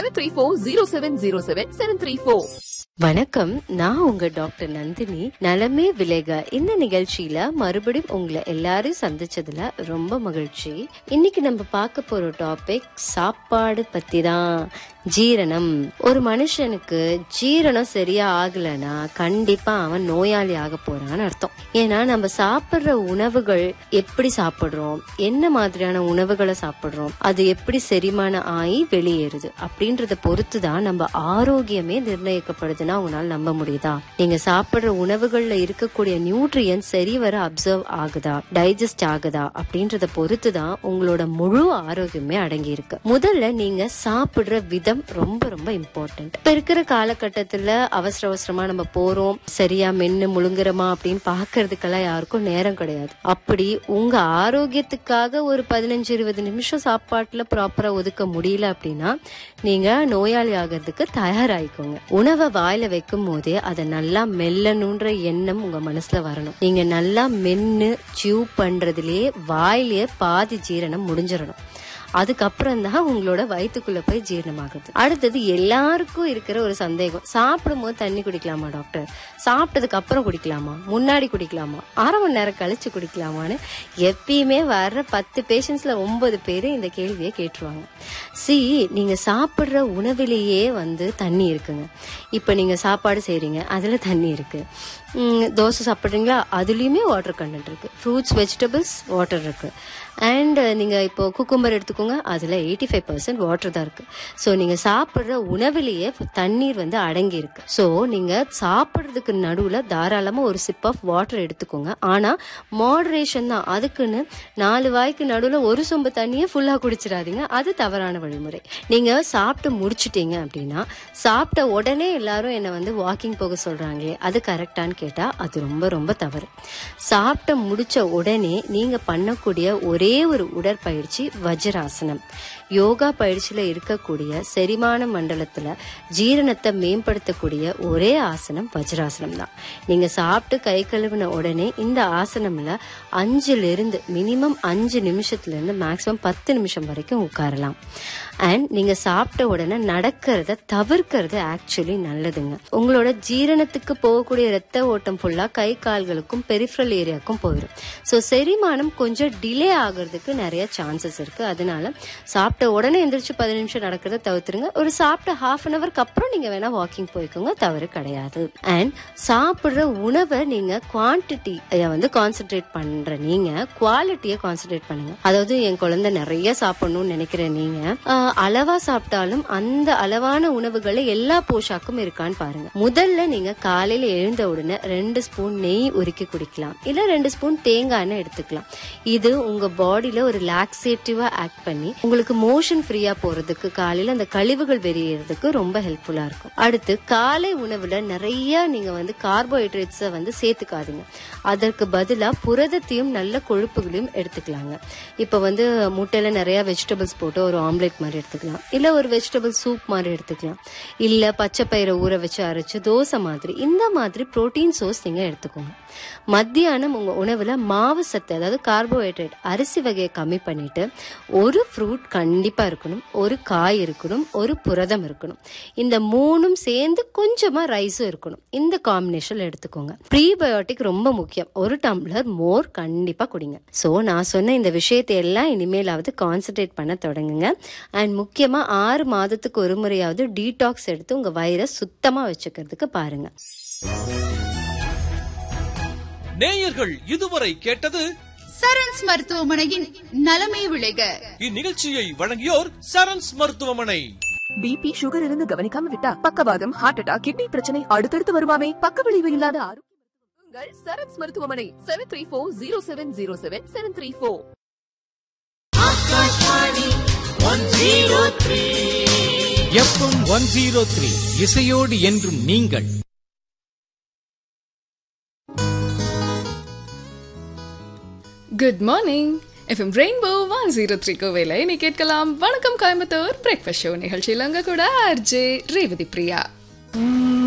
seven three four zero seven zero seven seven three four வணக்கம் நான் உங்க doctor Nandini நலமே விலேக இந்த நிகழ்ச்சியில மறுபடியும் உங்களை எல்லாரையும் சந்திச்சதுல ரொம்ப மகிழ்ச்சி இன்னைக்கு நம்ம பார்க்க போற டாபிக் சாப்பாடு பத்தி தான் ஜீரணம் ஒரு மனுஷனுக்கு ஜீரணம் சரியா ஆகலைன்னா கண்டிப்பா அவன் நோயாளி ஆக போறான்னு அர்த்தம் ஏன்னா நம்ம சாப்பிடுற உணவுகள் எப்படி சாப்பிடுறோம் என்ன மாதிரியான உணவுகளை சாப்பிடுறோம் அது எப்படி செரிமானம் ஆகி வெளியேறுது அப்படின்றத பொறுத்து தான் நம்ம ஆரோக்கியமே நிர்ணயிக்கப்படுதுன்னா உங்களால நம்ப முடியுதா நீங்க சாப்பிடுற உணவுகள்ல இருக்கக்கூடிய நியூட்ரியன் சரிவர அப்சர்வ் ஆகுதா டைஜஸ்ட் ஆகுதா அப்படின்றத பொறுத்து தான் உங்களோட முழு ஆரோக்கியமே அடங்கி இருக்கு முதல்ல நீங்க சாப்பிடுற விதம் ரொம்ப ரொம்ப இம்பார்ட்டன்ட் இப்ப இருக்கிற காலகட்டத்துல அவசர அவசரமா நம்ம போறோம் சரியா மென்னு முழுங்குறோமா அப்படின்னு பாக்குறதுக்கெல்லாம் யாருக்கும் நேரம் கிடையாது அப்படி உங்க ஆரோக்கியத்துக்காக ஒரு பதினஞ்சு இருபது நிமிஷம் சாப்பாட்டுல ப்ராப்பரா ஒதுக்க முடியல அப்படின்னா நீங்க நோயாளி ஆகிறதுக்கு தயாராயிக்கோங்க உணவை வாயில வைக்கும் போதே அதை நல்லா மெல்லணுன்ற எண்ணம் உங்க மனசுல வரணும் நீங்க நல்லா மென்னு சியூ பண்றதுலயே வாயிலேயே பாதி ஜீரணம் முடிஞ்சிடணும் அதுக்கப்புறம் தான் உங்களோட வயிற்றுக்குள்ள போய் ஜீரணமாகுது அடுத்தது எல்லாருக்கும் இருக்கிற ஒரு சந்தேகம் சாப்பிடும் போது தண்ணி குடிக்கலாமா டாக்டர் சாப்பிட்டதுக்கு அப்புறம் குடிக்கலாமா முன்னாடி குடிக்கலாமா அரை மணி நேரம் கழிச்சு குடிக்கலாமான்னு எப்பயுமே வர்ற பத்து பேஷண்ட்ஸ்ல ஒன்பது பேரு இந்த கேள்வியை கேட்டுருவாங்க சி நீங்க சாப்பிடுற உணவிலேயே வந்து தண்ணி இருக்குங்க இப்ப நீங்க சாப்பாடு செய்றீங்க அதுல தண்ணி இருக்கு ம், தோசை சாப்பிட்றீங்களா அதுலயுமே வாட்டர் கண்டென்ட் இருக்கு ஃப்ரூட்ஸ் வெஜிடபிள்ஸ் வாட்டர் இருக்கு அண்ட் நீங்க இப்போ குக்கும்பர் எடுத்துக்கோங்க அதுல எயிட்டி ஃபைவ் பர்சன்ட் வாட்டர் தான் இருக்கு ஸோ நீங்க சாப்பிடுற உணவிலேயே தண்ணீர் வந்து அடங்கி இருக்கு ஸோ நீங்க சாப்பிடுறதுக்கு நடுவுல தாராளமா ஒரு சிப் ஆஃப் வாட்டர் எடுத்துக்கோங்க ஆனா மாடரேஷன் தான் அதுக்குன்னு நாலு வாய்க்கு நடுவுல ஒரு சொம்பு தண்ணியை ஃபுல்லா குடிச்சிடாதீங்க அது தவறான வழிமுறை நீங்க சாப்பிட்டு முடிச்சிட்டீங்க அப்படின்னா சாப்பிட்ட உடனே எல்லாரும் என்ன வந்து வாக்கிங் போக சொல்றாங்களே அது கரெக்டான்னு கேட்டா அது ரொம்ப ரொம்ப தவறு சாப்பிட்ட முடிச்ச உடனே நீங்க பண்ணக்கூடிய ஒரே ஒரு உடற்பயிற்சி வஜ்ராசனம் யோகா பயிற்சியில இருக்கக்கூடிய செரிமான மண்டலத்துல ஜீரணத்தை மேம்படுத்தக்கூடிய ஒரே ஆசனம் வஜ்ராசனம் தான் நீங்க சாப்பிட்டு கை கழுவின உடனே இந்த ஆசனம்ல அஞ்சுல இருந்து மினிமம் அஞ்சு நிமிஷத்துல இருந்து மேக்சிமம் பத்து நிமிஷம் வரைக்கும் உட்காரலாம் அண்ட் நீங்க சாப்பிட்ட உடனே நடக்கிறத தவிர்க்கிறது ஆக்சுவலி நல்லதுங்க உங்களோட ஜீரணத்துக்கு போகக்கூடிய ரத்த ஓட்டம் ஃபுல்லா கை கால்களுக்கும் பெரிஃபரல் ஏரியாவுக்கும் போயிடும் ஸோ செரிமானம் கொஞ்சம் டிலே ஆகுறதுக்கு நிறைய சான்சஸ் இருக்கு அதனால சாப்பிட்ட உடனே எந்திரிச்சு பதினஞ்சு நிமிஷம் நடக்கிறத தவிர்த்துருங்க ஒரு சாப்பிட்ட ஹாஃப் அன் அவருக்கு அப்புறம் நீங்க வேணா வாக்கிங் போய்க்கோங்க தவறு கிடையாது அண்ட் சாப்பிடுற உணவை நீங்க குவான்டிட்டி வந்து கான்சென்ட்ரேட் பண்ற நீங்க குவாலிட்டியை கான்சென்ட்ரேட் பண்ணுங்க அதாவது என் குழந்தை நிறைய சாப்பிடணும்னு நினைக்கிற நீங்க ஆஹ், அளவா சாப்பிட்டாலும் அந்த அளவான உணவுகளை எல்லா போஷாக்கும் இருக்கான்னு பாருங்க முதல்ல நீங்க காலையில எழுந்த உடனே ரெண்டு ஸ்பூன் நெய் உருக்கி குடிக்கலாம் இல்ல ரெண்டு ஸ்பூன் தேங்காய் எண்ணெய் எடுத்துக்கலாம் இது உங்க பாடியில ஒரு லாக்ஸேட்டிவா ஆக்ட் பண்ணி உங்களுக்கு மோஷன் ஃப்ரீயா போறதுக்கு காலையில அந்த கழிவுகள் வெளியேறதுக்கு ரொம்ப ஹெல்ப்ஃபுல்லா இருக்கும் அடுத்து காலை உணவுல நிறைய நீங்க வந்து கார்போஹைட்ரேட்ஸை வந்து சேர்த்துக்காதீங்க அதற்கு பதிலா புரதத்தையும் நல்ல கொழுப்புகளையும் எடுத்துக்கலாங்க இப்ப வந்து முட்டையில நிறைய வெஜிடபிள்ஸ் போட்டு ஒரு ஆம்லெட் மாதிரி எடுத்துக்கலாம் இல்ல ஒரு வெஜிடபிள் சூப் மாதிரி எடுத்துக்கலாம் இல்ல பச்சை பயிரை ஊற வச்சு அரைச்சு தோசை மாதிரி இந்த மாதிரி புரோட்டீன் சோர்ஸ் நீங்க எடுத்துக்கோங்க மத்தியானம் உங்க உணவுல மாவு சத்து அதாவது கார்போஹைட்ரேட் அரிசி வகையை கம்மி பண்ணிட்டு ஒரு ஃப்ரூட் கண்டிப்பா இருக்கணும் ஒரு காய் இருக்கணும் ஒரு புரதம் இருக்கணும் இந்த மூணும் சேர்ந்து கொஞ்சமா ரைஸும் இருக்கணும் இந்த காம்பினேஷன் எடுத்துக்கோங்க ப்ரீபயோட்டிக் ரொம்ப முக்கியம் ஒரு டம்ளர் மோர் கண்டிப்பா குடிங்க சோ நான் சொன்ன இந்த விஷயத்தை எல்லாம் இனிமேலாவது கான்சென்ட்ரேட் பண்ண தொடங்குங்க அண்ட் முக்கியமா ஆறு மாதத்துக்கு ஒரு முறையாவது டீடாக்ஸ் எடுத்து உங்க வயிறை சுத்தமா வச்சுக்கிறதுக்கு பாருங்க நேயர்கள் இதுவரை கேட்டது சரண்ஸ் மருத்துவமனையின் நலமே விளைக இந்நிகழ்ச்சியை வழங்கியோர் சரண்ஸ் மருத்துவமனை பிபி சுகர் இருந்து கவனிக்காம விட்டா பக்கவாதம் ஹார்ட் அட்டாக் கிட்னி பிரச்சனை அடுத்தடுத்து வருமாமே பக்க விளைவு இல்லாத ஆரோக்கியம் உங்கள் சரண்ஸ் மருத்துவமனை seven three four zero seven zero seven seven three four FM one zero three இசையோடு என்றும் நீங்கள் good morning FM Rainbow one zero three கோவையில் நீ கேட்கலாம் வணக்கம் கோயம்புத்தூர் பிரேக்ஃபாஸ்ட் ஷோ நிகழ்ச்சியில் அங்கே கூட ஆர்ஜே ரேவதி பிரியா